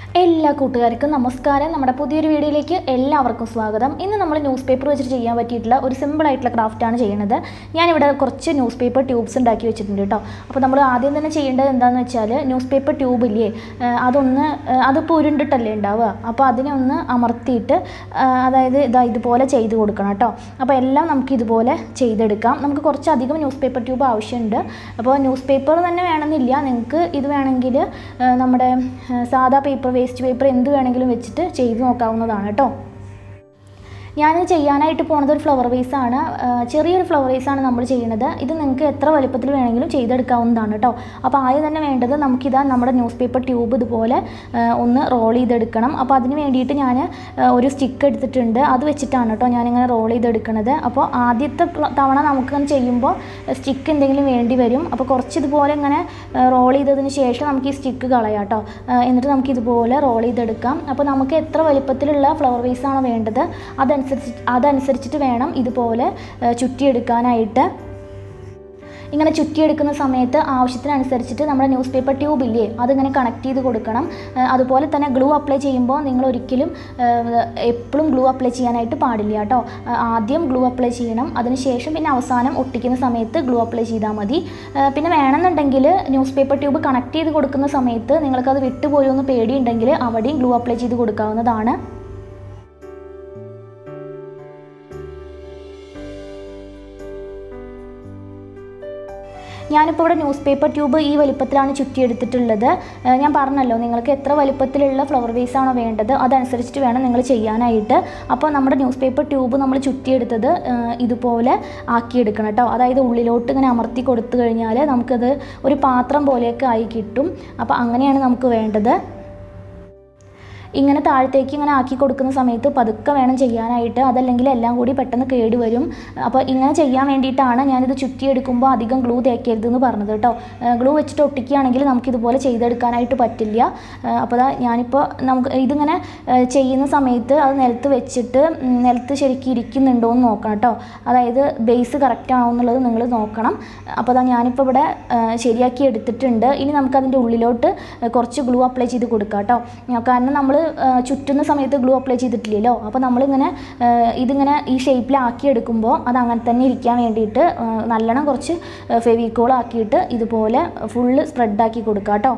എല്ലാ കൂട്ടുകാർക്കും നമസ്കാരം നമ്മുടെ പുതിയൊരു വീഡിയോയിലേക്ക് എല്ലാവർക്കും സ്വാഗതം ഇന്ന് നമ്മൾ ന്യൂസ് പേപ്പർ വെച്ചിട്ട് ചെയ്യാൻ പറ്റിയിട്ടുള്ള ഒരു സിമ്പിൾ ആയിട്ടുള്ള ക്രാഫ്റ്റാണ് ചെയ്യുന്നത് ഞാനിവിടെ കുറച്ച് ന്യൂസ് പേപ്പർ ട്യൂബ്സ് ഉണ്ടാക്കി വെച്ചിട്ടുണ്ട് കേട്ടോ അപ്പോൾ നമ്മൾ ആദ്യം തന്നെ ചെയ്യേണ്ടത് എന്താണെന്ന് വെച്ചാൽ ന്യൂസ് പേപ്പർ ട്യൂബ് ഇല്ലേ ആ, അതൊന്ന് ആ, അതിപ്പോൾ ഉരുണ്ടിട്ടല്ലേ ഉണ്ടാവുക അപ്പോൾ അതിനെ ഒന്ന് അമർത്തിയിട്ട് ആ, അതായത് ഇതാ ഇതുപോലെ ചെയ്ത് കൊടുക്കണം കേട്ടോ അപ്പോൾ എല്ലാം നമുക്ക് ഇതുപോലെ ചെയ്തെടുക്കാം നമുക്ക് കുറച്ചധികം ന്യൂസ് പേപ്പർ ട്യൂബ് ആവശ്യമുണ്ട് അപ്പോൾ ന്യൂസ് പേപ്പർ തന്നെ വേണമെന്നില്ല നിങ്ങൾക്ക് ഇത് വേണമെങ്കിൽ ആ, നമ്മുടെ ആ, സാധാ പേപ്പർ വേസ്റ്റ് പേപ്പർ എന്ത് വേണമെങ്കിലും വെച്ചിട്ട് ചെയ്ത് നോക്കാവുന്നതാണ് കേട്ടോ ഞാൻ ചെയ്യാനായിട്ട് പോണത് ഒരു ഫ്ലവർ വേസ് ആണ് ആ, ചെറിയൊരു ഫ്ലവർ വേസ് ആണ് നമ്മൾ ചെയ്യുന്നത് ഇത് നിങ്ങൾക്ക് എത്ര വലുപ്പത്തിൽ വേണമെങ്കിലും ചെയ്തെടുക്കാവുന്നതാണ് കേട്ടോ അപ്പോൾ ആദ്യം തന്നെ വേണ്ടത് നമുക്കിതാ നമ്മുടെ ന്യൂസ് പേപ്പർ ട്യൂബ് ഇതുപോലെ ആ, ഒന്ന് റോൾ ചെയ്തെടുക്കണം അപ്പോൾ അതിന് വേണ്ടിയിട്ട് ഞാൻ ആ, ഒരു സ്റ്റിക്ക് എടുത്തിട്ടുണ്ട് അത് വെച്ചിട്ടാണ് കേട്ടോ ഞാനിങ്ങനെ റോൾ ചെയ്തെടുക്കുന്നത് അപ്പോൾ ആദ്യത്തെ പ്ര- തവണ നമുക്കിങ്ങനെ ചെയ്യുമ്പോൾ സ്റ്റിക്ക് എന്തെങ്കിലും വേണ്ടി വരും അപ്പോൾ കുറച്ച് ഇതുപോലെ ഇങ്ങനെ റോൾ ചെയ്തതിന് ശേഷം നമുക്ക് ഈ സ്റ്റിക്ക് കളയാം കേട്ടോ ആ, എന്നിട്ട് നമുക്ക് ഇതുപോലെ റോൾ ചെയ്തെടുക്കാം അപ്പോൾ നമുക്ക് എത്ര വലുപ്പത്തിലുള്ള ഫ്ലവർ വേസ് ആണോ വേണ്ടത് അതനുസരിച്ച് അതനുസരിച്ചിട്ട് വേണം ഇതുപോലെ ആ, ചുറ്റിയെടുക്കാനായിട്ട് ഇങ്ങനെ ചുറ്റിയെടുക്കുന്ന സമയത്ത് ആവശ്യത്തിനനുസരിച്ചിട്ട് നമ്മുടെ ന്യൂസ് പേപ്പർ ട്യൂബ് ഇല്ലേ അതിങ്ങനെ കണക്ട് ചെയ്ത് കൊടുക്കണം ആ, അതുപോലെ തന്നെ ഗ്ലൂ അപ്ലൈ ചെയ്യുമ്പോൾ നിങ്ങൾ ഒരിക്കലും എപ്പോഴും ഗ്ലൂ അപ്ലൈ ചെയ്യാനായിട്ട് പാടില്ല കേട്ടോ ആ, ആദ്യം ഗ്ലൂ അപ്ലൈ ചെയ്യണം അതിനുശേഷം പിന്നെ അവസാനം ഒട്ടിക്കുന്ന സമയത്ത് ഗ്ലൂ അപ്ലൈ ചെയ്താൽ മതി ആ, പിന്നെ വേണമെന്നുണ്ടെങ്കിൽ ന്യൂസ് പേപ്പർ ട്യൂബ് കണക്ട് ചെയ്ത് കൊടുക്കുന്ന സമയത്ത് നിങ്ങൾക്കത് വിട്ടുപോയൊന്ന് പേടിയുണ്ടെങ്കിൽ അവിടെയും ഗ്ലൂ അപ്ലൈ ചെയ്ത് കൊടുക്കാവുന്നതാണ് ഞാനിപ്പോൾ ഇവിടെ ന്യൂസ് പേപ്പർ ട്യൂബ് ഈ വലിപ്പത്തിലാണ് ചുറ്റിയെടുത്തിട്ടുള്ളത് ഏഹ് ഞാൻ പറഞ്ഞല്ലോ നിങ്ങൾക്ക് എത്ര വലിപ്പത്തിലുള്ള ഫ്ലവർ വേസ് ആണോ വേണ്ടത് അതനുസരിച്ചിട്ട് വേണം നിങ്ങൾ ചെയ്യാനായിട്ട് അപ്പോൾ നമ്മുടെ ന്യൂസ് പേപ്പർ ട്യൂബ് നമ്മൾ ചുറ്റിയെടുത്തത് ഏഹ് ഇതുപോലെ ആക്കിയെടുക്കണം കേട്ടോ അതായത് ഉള്ളിലോട്ട് ഇങ്ങനെ അമർത്തി കൊടുത്തു കഴിഞ്ഞാൽ നമുക്കത് ഒരു പാത്രം പോലെയൊക്കെ ആയി കിട്ടും അപ്പോൾ അങ്ങനെയാണ് നമുക്ക് വേണ്ടത് ഇങ്ങനെ താഴത്തേക്ക് ഇങ്ങനെ ആക്കി കൊടുക്കുന്ന സമയത്ത് പതുക്കെ വേണം ചെയ്യാനായിട്ട് അതല്ലെങ്കിൽ എല്ലാം കൂടി പെട്ടെന്ന് കേട് വരും അപ്പോൾ ഇങ്ങനെ ചെയ്യാൻ വേണ്ടിയിട്ടാണ് ഞാനിത് ചുറ്റിയെടുക്കുമ്പോൾ അധികം ഗ്ലൂ തേക്കരുതെന്ന് പറഞ്ഞത് കേട്ടോ ഗ്ലൂ വെച്ചിട്ട് ഒട്ടിക്കുകയാണെങ്കിൽ നമുക്കിതുപോലെ ചെയ്തെടുക്കാനായിട്ട് പറ്റില്ല അപ്പോൾ ദാ ഞാനിപ്പോൾ നമുക്ക് ഇതിങ്ങനെ ഏഹ് ചെയ്യുന്ന സമയത്ത് അത് നിലത്ത് വെച്ചിട്ട് ഉം, നിലത്ത് ശരിക്കും ഇരിക്കുന്നുണ്ടോ എന്ന് നോക്കണം കേട്ടോ അതായത് ബേസ് കറക്റ്റ് ആണോ എന്നുള്ളത് നിങ്ങൾ നോക്കണം അപ്പോൾ അതാ ഞാനിപ്പോൾ ഇവിടെ ഏഹ് ശരിയാക്കി എടുത്തിട്ടുണ്ട് ഇനി നമുക്കതിൻ്റെ ഉള്ളിലോട്ട് കുറച്ച് ഗ്ലൂ അപ്ലൈ ചെയ്ത് കൊടുക്കാം കേട്ടോ കാരണം നമ്മൾ ചുറ്റുന്ന സമയത്ത് ഗ്ലൂ അപ്ലൈ ചെയ്തിട്ടില്ലല്ലോ അപ്പോൾ നമ്മളിങ്ങനെ ഏഹ് ഇതിങ്ങനെ ഈ ഷേപ്പിലാക്കി എടുക്കുമ്പോൾ അത് അങ്ങനെ തന്നെ ഇരിക്കാൻ വേണ്ടിയിട്ട് ഏഹ് നല്ലോണം കുറച്ച് ഫെവിക്കോൾ ആക്കിയിട്ട് ഇതുപോലെ ഫുള്ള് സ്പ്രെഡാക്കി കൊടുക്കാം കേട്ടോ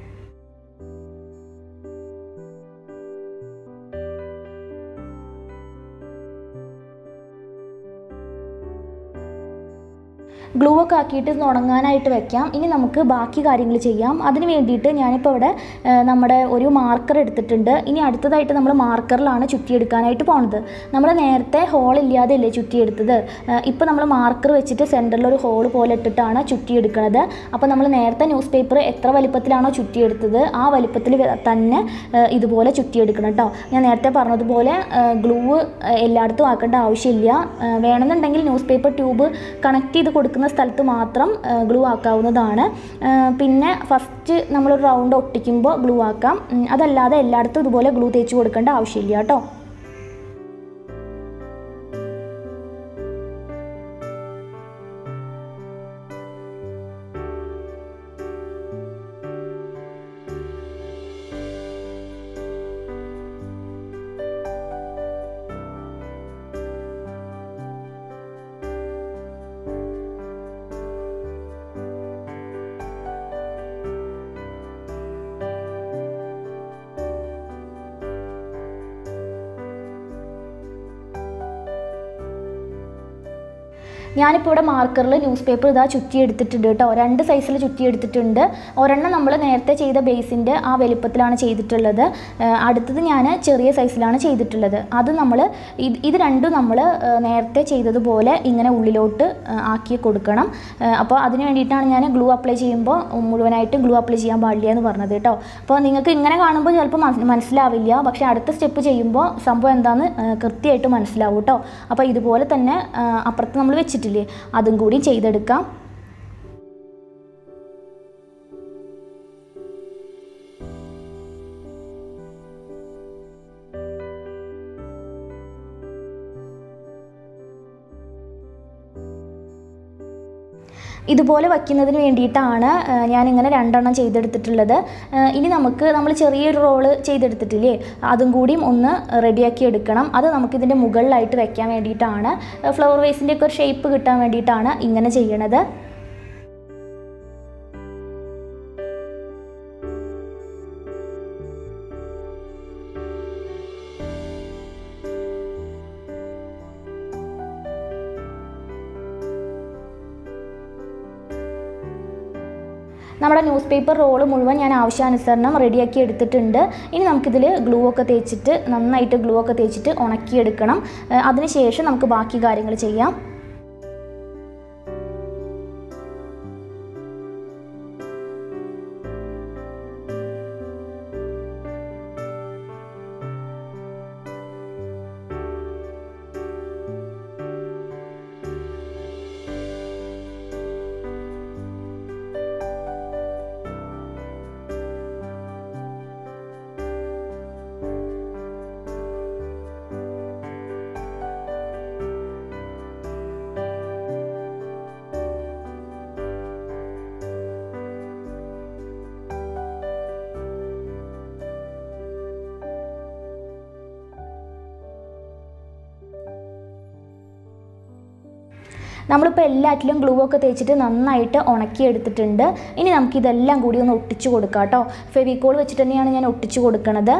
ഗ്ലൂ ഒക്കെ ആക്കിയിട്ട് ഇത് ഉണങ്ങാനായിട്ട് വെക്കാം ഇനി നമുക്ക് ബാക്കി കാര്യങ്ങൾ ചെയ്യാം അതിന് വേണ്ടിയിട്ട് ഞാനിപ്പോൾ ഇവിടെ ആ, നമ്മുടെ ഒരു മാർക്കർ എടുത്തിട്ടുണ്ട് ഇനി അടുത്തതായിട്ട് നമ്മൾ മാർക്കറിലാണ് ചുറ്റിയെടുക്കാനായിട്ട് പോണത് നമ്മൾ നേരത്തെ ഹോൾ ഇല്ലാതെ അല്ലേ ചുറ്റിയെടുത്തത് ഇപ്പോൾ നമ്മൾ മാർക്കർ വെച്ചിട്ട് സെൻറ്ററിൽ ഒരു ഹോൾ പോലെ ഇട്ടിട്ടാണ് ചുറ്റിയെടുക്കുന്നത് അപ്പോൾ നമ്മൾ നേരത്തെ ന്യൂസ് പേപ്പർ എത്ര വലിപ്പത്തിലാണോ ചുറ്റിയെടുത്തത് ആ വലിപ്പത്തിൽ തന്നെ ആ, ഇതുപോലെ ചുറ്റിയെടുക്കണം കേട്ടോ ഞാൻ നേരത്തെ പറഞ്ഞതുപോലെ ഗ്ലൂ എല്ലായിടത്തും ആക്കേണ്ട ആവശ്യമില്ല ആ, വേണമെന്നുണ്ടെങ്കിൽ ന്യൂസ് പേപ്പർ ട്യൂബ് കണക്ട് ചെയ്ത് കൊടുക്കുന്ന സ്ഥലത്ത് മാത്രം ഗ്ലൂ ആക്കാവുന്നതാണ് ആ, പിന്നെ ഫസ്റ്റ് നമ്മളൊരു റൗണ്ട് ഒട്ടിക്കുമ്പോൾ ഗ്ലൂ ആക്കാം ഉം, അതല്ലാതെ എല്ലായിടത്തും ഇതുപോലെ ഗ്ലൂ തേച്ച് കൊടുക്കേണ്ട ആവശ്യമില്ല കേട്ടോ ഞാനിപ്പോൾ ഇവിടെ മാർക്കറിൽ ന്യൂസ് പേപ്പർ ഇതാ ചുറ്റിയെടുത്തിട്ടുണ്ട് കേട്ടോ രണ്ട് സൈസിൽ ചുറ്റിയെടുത്തിട്ടുണ്ട് ഒരെണ്ണം നമ്മൾ നേരത്തെ ചെയ്ത ബേസിൻ്റെ ആ വലിപ്പത്തിലാണ് ചെയ്തിട്ടുള്ളത് ആ, അടുത്തത് ഞാൻ ചെറിയ സൈസിലാണ് ചെയ്തിട്ടുള്ളത് അത് നമ്മൾ ഇത് ഇത് രണ്ടും നമ്മൾ നേരത്തെ ചെയ്തതുപോലെ ഇങ്ങനെ ഉള്ളിലോട്ട് ആ, ആക്കി കൊടുക്കണം ആ, അപ്പോൾ അതിന് വേണ്ടിയിട്ടാണ് ഞാൻ ഗ്ലൂ അപ്ലൈ ചെയ്യുമ്പോൾ മുഴുവനായിട്ട് ഗ്ലൂ അപ്ലൈ ചെയ്യാൻ പാടില്ല എന്ന് പറഞ്ഞത് കേട്ടോ അപ്പോൾ നിങ്ങൾക്ക് ഇങ്ങനെ കാണുമ്പോൾ ചിലപ്പോൾ മനസ്- മനസ്സിലാവില്ല പക്ഷേ അടുത്ത സ്റ്റെപ്പ് ചെയ്യുമ്പോൾ സംഭവം എന്താണെന്ന് ആ, കൃത്യമായിട്ട് മനസ്സിലാവും കേട്ടോ അപ്പോൾ ഇതുപോലെ തന്നെ ആ, അപ്പുറത്ത് നമ്മൾ വെച്ചിട്ടില്ലേ അതും കൂടി ചെയ്തെടുക്കാം ഇതുപോലെ വയ്ക്കുന്നതിന് വേണ്ടിയിട്ടാണ് ആ, ഞാനിങ്ങനെ രണ്ടെണ്ണം ചെയ്തെടുത്തിട്ടുള്ളത് ആ, ഇനി നമുക്ക് നമ്മൾ ചെറിയൊരു റോള് ചെയ്തെടുത്തിട്ടില്ലേ അതും കൂടിയും ഒന്ന് റെഡിയാക്കി എടുക്കണം അത് നമുക്കിതിൻ്റെ മുകളിലായിട്ട് വെക്കാൻ വേണ്ടിയിട്ടാണ് ഫ്ലവർ വേസിൻ്റെ ഒക്കെ ഒരു ഷേപ്പ് കിട്ടാൻ വേണ്ടിയിട്ടാണ് ഇങ്ങനെ ചെയ്യണത് നമ്മുടെ ന്യൂസ് പേപ്പർ റോള് മുഴുവൻ ഞാൻ ആവശ്യാനുസരണം റെഡിയാക്കി എടുത്തിട്ടുണ്ട് ഇനി നമുക്കിതിൽ ഗ്ലൂ ഒക്കെ തേച്ചിട്ട് നന്നായിട്ട് ഗ്ലൂ ഒക്കെ തേച്ചിട്ട് ഉണക്കിയെടുക്കണം ഏഹ് അതിനുശേഷം നമുക്ക് ബാക്കി കാര്യങ്ങൾ ചെയ്യാം നമ്മളിപ്പോൾ എല്ലാറ്റിലും ഗ്ലൂ ഒക്കെ തേച്ചിട്ട് നന്നായിട്ട് ഉണക്കി എടുത്തിട്ടുണ്ട് ഇനി നമുക്കിതെല്ലാം കൂടി ഒന്ന് ഒട്ടിച്ചു കൊടുക്കാം കേട്ടോ ഫെവിക്കോൾ വെച്ചിട്ട് തന്നെയാണ് ഞാൻ ഒട്ടിച്ചു കൊടുക്കണത്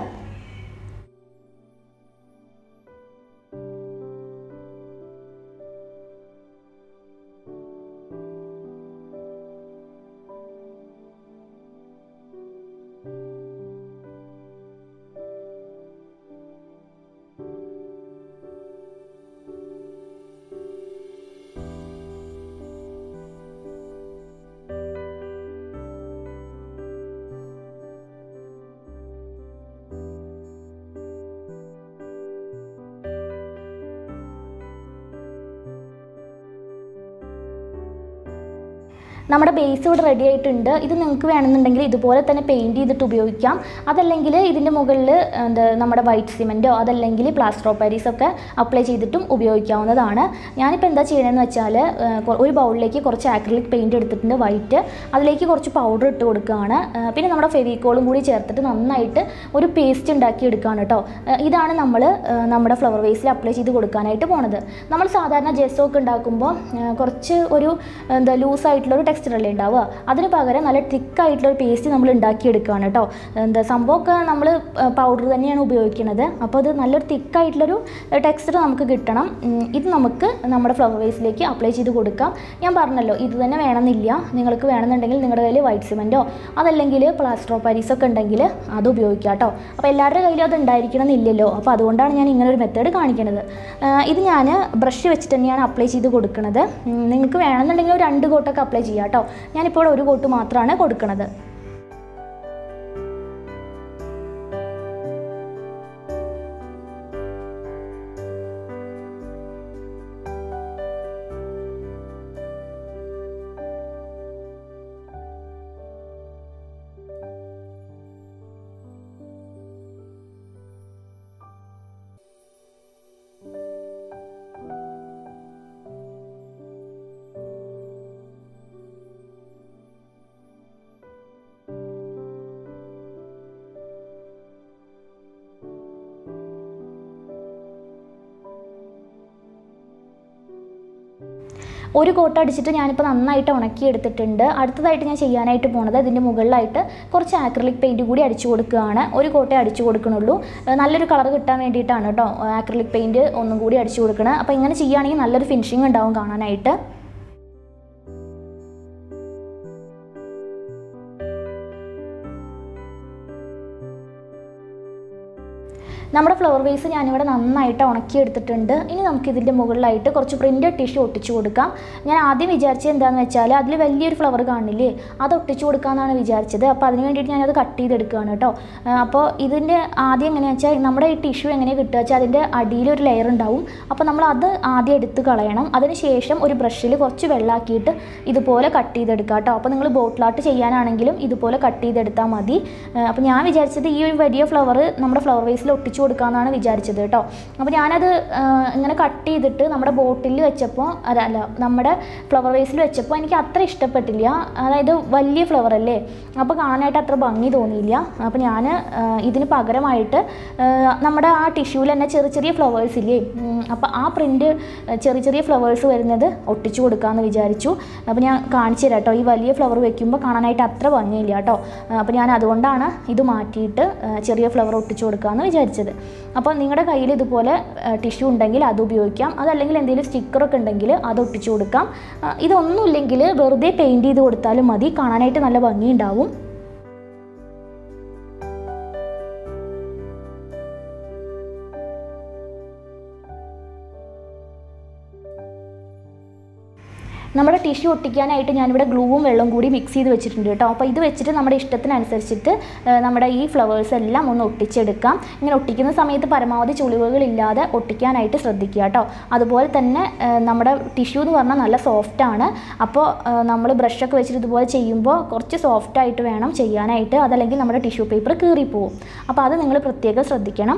നമ്മുടെ ബേസ് ഇവിടെ റെഡി ആയിട്ടുണ്ട് ഇത് നിങ്ങൾക്ക് വേണമെന്നുണ്ടെങ്കിൽ ഇതുപോലെ തന്നെ പെയിൻറ് ചെയ്തിട്ട് ഉപയോഗിക്കാം അതല്ലെങ്കിൽ ഇതിൻ്റെ മുകളിൽ എന്താ നമ്മുടെ വൈറ്റ് സിമെൻറ്റോ അതല്ലെങ്കിൽ പ്ലാസ്റ്റർ ഓഫ് പാരീസ് ഒക്കെ അപ്ലൈ ചെയ്തിട്ടും ഉപയോഗിക്കാവുന്നതാണ് ഞാനിപ്പോൾ എന്താ ചെയ്യണമെന്ന് വെച്ചാൽ ഒരു ബൗളിലേക്ക് കുറച്ച് ആക്രിലിക് പെയിൻറ് എടുത്തിട്ടുണ്ട് വൈറ്റ് അതിലേക്ക് കുറച്ച് പൗഡർ ഇട്ട് കൊടുക്കുകയാണ് ആ, പിന്നെ നമ്മുടെ ഫെവിക്കോളും കൂടി ചേർത്തിട്ട് നന്നായിട്ട് ഒരു പേസ്റ്റ് ഉണ്ടാക്കി എടുക്കുകയാണ് കേട്ടോ ആ, ഇതാണ് നമ്മൾ നമ്മുടെ ഫ്ലവർ വേസിൽ അപ്ലൈ ചെയ്ത് കൊടുക്കാനായിട്ട് പോണത് നമ്മൾ സാധാരണ ജെസ്സൊക്കെ ഉണ്ടാക്കുമ്പോൾ ആ, കുറച്ച് ഒരു എന്താ ലൂസായിട്ടുള്ള ഒരു ടെക്സ്ചർ അല്ലേ ഉണ്ടാവുക അതിന് പകരം നല്ല തിക്കായിട്ടുള്ള ഒരു പേസ്റ്റ് നമ്മൾ ഉണ്ടാക്കിയെടുക്കുകയാണ് കേട്ടോ എന്താ സംഭവമൊക്കെ നമ്മൾ പൗഡർ തന്നെയാണ് ഉപയോഗിക്കുന്നത് അപ്പോൾ അത് നല്ലൊരു തിക്കായിട്ടുള്ളൊരു ടെക്സ്ചർ നമുക്ക് കിട്ടണം ഉം, ഇത് നമുക്ക് നമ്മുടെ ഫ്ലവർ വേസിലേക്ക് അപ്ലൈ ചെയ്ത് കൊടുക്കാം ഞാൻ പറഞ്ഞല്ലോ ഇത് തന്നെ വേണമെന്നില്ല നിങ്ങൾക്ക് വേണമെന്നുണ്ടെങ്കിൽ നിങ്ങളുടെ കയ്യിൽ വൈറ്റ് സിമെൻറ്റോ അതല്ലെങ്കിൽ പ്ലാസ്റ്റർ ഓഫ് പാരീസ് ഒക്കെ ഉണ്ടെങ്കിൽ അത് ഉപയോഗിക്കാം കേട്ടോ അപ്പോൾ എല്ലാവരുടെ കയ്യിലും അത് ഉണ്ടായിരിക്കണം എന്നില്ലല്ലോ അപ്പോൾ അതുകൊണ്ടാണ് ഞാൻ ഇങ്ങനെ ഒരു മെത്തേഡ് കാണിക്കുന്നത് ആ, ഇത് ഞാൻ ബ്രഷ് വെച്ചിട്ട് തന്നെയാണ് അപ്ലൈ ചെയ്ത് കൊടുക്കുന്നത് ഉം, നിങ്ങൾക്ക് വേണമെന്നുണ്ടെങ്കിൽ ഒരു രണ്ട് കോട്ടൊക്കെ അപ്ലൈ ചെയ്യാം കേട്ടോ ഞാനിപ്പോൾ ഇവിടെ ഒരു കോട്ട് മാത്രമാണ് കൊടുക്കുന്നത് ഒരു കോട്ട് അടിച്ചിട്ട് ഞാനിപ്പോൾ നന്നായിട്ട് ഉണക്കി എടുത്തിട്ടുണ്ട് അടുത്തതായിട്ട് ഞാൻ ചെയ്യാനായിട്ട് പോണത് ഇതിൻ്റെ മുകളിലായിട്ട് കുറച്ച് ആക്രിലിക് പെയിൻറ്റ് കൂടി അടിച്ചു കൊടുക്കുകയാണ് ഒരു കോട്ടേ അടിച്ചു കൊടുക്കണുള്ളൂ ഏഹ് നല്ലൊരു കളർ കിട്ടാൻ വേണ്ടിയിട്ടാണ് കേട്ടോ ആക്രിലിക് പെയിൻറ്റ് ഒന്നും കൂടി അടിച്ചു കൊടുക്കണം അപ്പോൾ ഇങ്ങനെ ചെയ്യുകയാണെങ്കിൽ നല്ലൊരു ഫിനിഷിംഗ് ഉണ്ടാവും കാണാനായിട്ട് നമ്മുടെ ഫ്ലവർ വേസ് ഞാനിവിടെ നന്നായിട്ട് ഉണക്കിയെടുത്തിട്ടുണ്ട് ഇനി നമുക്ക് ഇതിൻ്റെ മുകളിലായിട്ട് കുറച്ച് പ്രിൻറ്റഡ് ടിഷ്യൂ ഒട്ടിച്ചു കൊടുക്കാം ഞാൻ ആദ്യം വിചാരിച്ചത് എന്താണെന്ന് വെച്ചാൽ അതിൽ വലിയൊരു ഫ്ലവർ കാണില്ലേ അത് ഒട്ടിച്ചു കൊടുക്കാമെന്നാണ് വിചാരിച്ചത് അപ്പോൾ അതിന് വേണ്ടിയിട്ട് ഞാനത് കട്ട് ചെയ്തെടുക്കുകയാണ് കേട്ടോ ആ, അപ്പോൾ ഇതിൻ്റെ ആദ്യം എങ്ങനെയാണെന്ന് വെച്ചാൽ നമ്മുടെ ഈ ടിഷ്യൂ എങ്ങനെ കിട്ടുക വെച്ചാൽ അതിൻ്റെ അടിയിലൊരു ലെയർ ഉണ്ടാവും അപ്പോൾ നമ്മൾ അത് ആദ്യം എടുത്ത് കളയണം അതിന് ശേഷം ഒരു ബ്രഷിൽ കുറച്ച് വെള്ളമാക്കിയിട്ട് ഇതുപോലെ കട്ട് ചെയ്തെടുക്കുക കേട്ടോ അപ്പോൾ നിങ്ങൾ ബോട്ടിലാട്ട് ചെയ്യാനാണെങ്കിലും ഇതുപോലെ കട്ട് ചെയ്തെടുത്താൽ മതി ആ, അപ്പോൾ ഞാൻ വിചാരിച്ചത് ഈ ഒരു വലിയ ഫ്ലവർ നമ്മുടെ ഫ്ലവർ വേസിൽ ഒട്ടിച്ചു കൊടുക്കാമെന്നാണ് വിചാരിച്ചത് കേട്ടോ അപ്പോൾ ഞാനത് ആ, ഇങ്ങനെ കട്ട് ചെയ്തിട്ട് നമ്മുടെ ബോട്ടിൽ വെച്ചപ്പോൾ അല്ല അല്ല നമ്മുടെ ഫ്ലവർ വേസിൽ വെച്ചപ്പോൾ എനിക്ക് അത്ര ഇഷ്ടപ്പെട്ടില്ല അതായത് വലിയ ഫ്ലവർ അല്ലേ അപ്പോൾ കാണാനായിട്ട് അത്ര ഭംഗി തോന്നിയില്ല അപ്പോൾ ഞാൻ ഇതിന് പകരമായിട്ട് ആ, നമ്മുടെ ആ ടിഷ്യൂവിൽ തന്നെ ചെറിയ ചെറിയ ഫ്ലവേഴ്സ് ഇല്ലേ അപ്പോൾ ആ പ്രിൻ്റ് ചെറിയ ചെറിയ ഫ്ലവേഴ്സ് വരുന്നത് ഒട്ടിച്ചു കൊടുക്കാമെന്ന് വിചാരിച്ചു അപ്പോൾ ഞാൻ കാണിച്ചു തരാം കേട്ടോ ഈ വലിയ ഫ്ലവർ വെക്കുമ്പോൾ കാണാനായിട്ട് അത്ര ഭംഗിയില്ല കേട്ടോ അപ്പോൾ ഞാൻ അതുകൊണ്ടാണ് ഇത് മാറ്റിയിട്ട് ആ, ചെറിയ ഫ്ലവർ ഒട്ടിച്ചു കൊടുക്കാമെന്ന് വിചാരിച്ചത് അപ്പോൾ നിങ്ങളുടെ കയ്യിൽ ഇതുപോലെ ടിഷ്യൂ ഉണ്ടെങ്കിൽ അത് ഉപയോഗിക്കാം അതല്ലെങ്കിൽ എന്തെങ്കിലും സ്റ്റിക്കറൊക്കെ ഉണ്ടെങ്കിൽ അത് ഒട്ടിച്ചു കൊടുക്കാം ആ, ഇതൊന്നുമില്ലെങ്കിൽ വെറുതെ പെയിൻറ്റ് ചെയ്ത് കൊടുത്താലും മതി കാണാനായിട്ട് നല്ല ഭംഗിയുണ്ടാവും നമ്മുടെ ടിഷ്യൂ ഒട്ടിക്കാനായിട്ട് ഞാനിവിടെ ഗ്ലൂവും വെള്ളവും കൂടി മിക്സ് ചെയ്ത് വെച്ചിട്ടുണ്ട് കേട്ടോ അപ്പോൾ ഇത് വെച്ചിട്ട് നമ്മുടെ ഇഷ്ടത്തിനനുസരിച്ചിട്ട് ആ, നമ്മുടെ ഈ ഫ്ലവേഴ്സ് എല്ലാം ഒന്ന് ഒട്ടിച്ചെടുക്കാം ഇങ്ങനെ ഒട്ടിക്കുന്ന സമയത്ത് പരമാവധി ചുളിവുകളില്ലാതെ ഒട്ടിക്കാനായിട്ട് ശ്രദ്ധിക്കുക കേട്ടോ അതുപോലെ തന്നെ ആ, നമ്മുടെ ടിഷ്യൂ എന്ന് പറഞ്ഞാൽ നല്ല സോഫ്റ്റ് ആണ് അപ്പോൾ നമ്മൾ ബ്രഷൊക്കെ വെച്ചിട്ട് ഇതുപോലെ ചെയ്യുമ്പോൾ കുറച്ച് സോഫ്റ്റ് ആയിട്ട് വേണം ചെയ്യാനായിട്ട് അതല്ലെങ്കിൽ നമ്മുടെ ടിഷ്യൂ പേപ്പർ കീറിപ്പോവും അപ്പോൾ അത് നിങ്ങൾ പ്രത്യേകം ശ്രദ്ധിക്കണം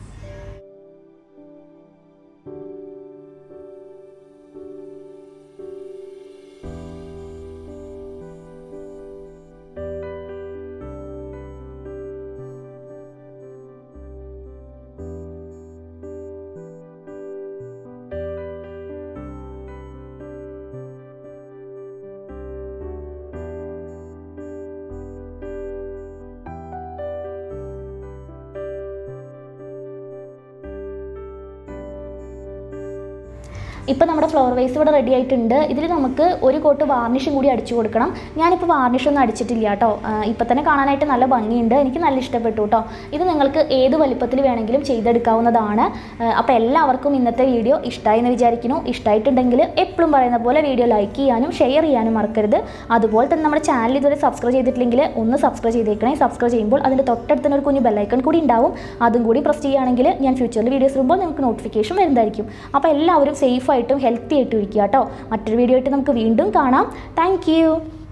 ഇപ്പോൾ നമ്മുടെ ഫ്ലവർ വേസ് ഇവിടെ റെഡി ആയിട്ടുണ്ട് ഇതിൽ നമുക്ക് ഒരു കോട്ട് വാർണിഷും കൂടി അടിച്ചു കൊടുക്കണം ഞാനിപ്പോൾ വാർണിഷൊന്നും അടിച്ചിട്ടില്ല കേട്ടോ ഇപ്പോൾ തന്നെ കാണാനായിട്ട് നല്ല ഭംഗിയുണ്ട് എനിക്ക് നല്ല ഇഷ്ടപ്പെട്ടു കേട്ടോ ഇത് നിങ്ങൾക്ക് ഏത് വലിപ്പത്തിൽ വേണമെങ്കിലും ചെയ്തെടുക്കാവുന്നതാണ് അപ്പോൾ എല്ലാവർക്കും ഇന്നത്തെ വീഡിയോ ഇഷ്ടമായി എന്ന് വിചാരിക്കുന്നു ഇഷ്ടമായിട്ടുണ്ടെങ്കിൽ എപ്പോഴും പറയുന്ന പോലെ വീഡിയോ ലൈക്ക് ചെയ്യാനും ഷെയർ ചെയ്യാനും മറക്കരുത് അതുപോലെ തന്നെ നമ്മുടെ ചാനൽ ഇതുവരെ സബ്സ്ക്രൈബ് ചെയ്തിട്ടില്ലെങ്കിൽ ഒന്ന് സബ്സ്ക്രൈബ് ചെയ്തേക്കണേ സബ്സ്ക്രൈബ് ചെയ്യുമ്പോൾ അതിൻ്റെ തൊട്ടടുത്ത് തന്നെ ഒരു കുഞ്ഞു ബെല്ലൈക്കൺ കൂടി ഉണ്ടാവും അതും കൂടി പ്രസ് ചെയ്യുകയാണെങ്കിൽ ഞാൻ ഫ്യൂച്ചറിൽ വീഡിയോസ് ഇടുമ്പോൾ നിങ്ങൾക്ക് നോട്ടിഫിക്കേഷൻ വരുന്നതായിരിക്കും അപ്പോൾ എല്ലാവരും സേഫ് ആയിട്ടും ഹെൽത്തി ആയിട്ടും ഇരിക്കുക കേട്ടോ മറ്റൊരു വീഡിയോ ആയിട്ട് നമുക്ക് വീണ്ടും കാണാം താങ്ക്